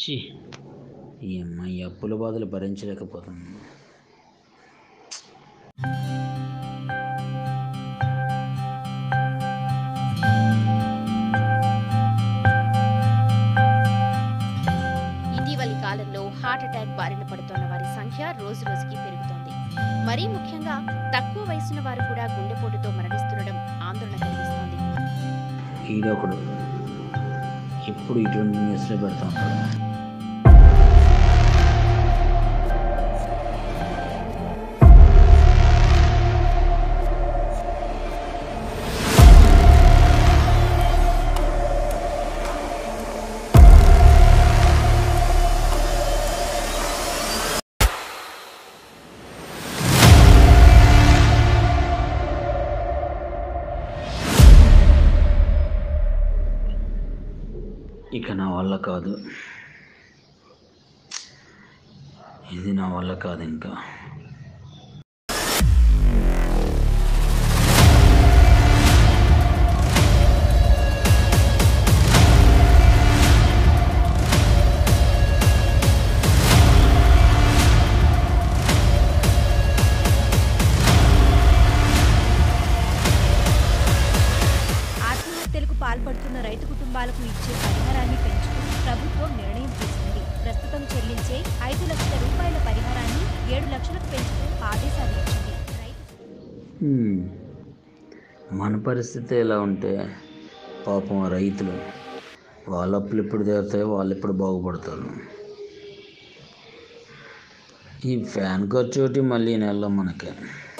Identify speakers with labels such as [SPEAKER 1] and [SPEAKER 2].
[SPEAKER 1] ఛీ ఈ అమ్మాయి అప్పుల బాధలు భరించలేకపోతుంది
[SPEAKER 2] ఇటీవలి కాలంలో హార్ట్ అటాక్ బారిన పడుతున్న వారి సంఖ్య రోజు రోజుకి పెరుగుతోంది మరీ ముఖ్యంగా తక్కువ వయసున్న వారు కూడా గుండెపోటుతో మరణిస్తుండడం ఆందోళన కలిగిస్తోంది
[SPEAKER 1] ఈడొకడు ఎప్పుడు ఇటువంటి న్యూస్లో పెడతా ఉంటాడు ఇక నా వల్ల కాదు ఇది నా వల్ల కాదు ఇంకా
[SPEAKER 3] ఆత్మహత్యలకు పాల్పడుతున్న రైతు కుటుంబాలకు ఇచ్చే పరిహారాన్ని పెంచుతూ ప్రభుత్వం నిర్ణయం తీసుకుంది ప్రస్తుతం చెల్లించే ఐదు లక్షల రూపాయల పరిహారాన్ని ఏడు లక్షలకు పెంచుతూ ఆదేశాలు ఇచ్చింది రైతు
[SPEAKER 1] హ్మ్. మన పరిస్థితి ఎలా ఉంటే పాపం ఆ రైతులు వాళ్ళ అప్పులు ఎప్పుడు తీరుతాయో వాళ్ళు ఎప్పుడు బాగుపడతారు ఈ ఫ్యాన్ ఖర్చు ఒకటి మళ్ళీ ఈ నెలలో మనకి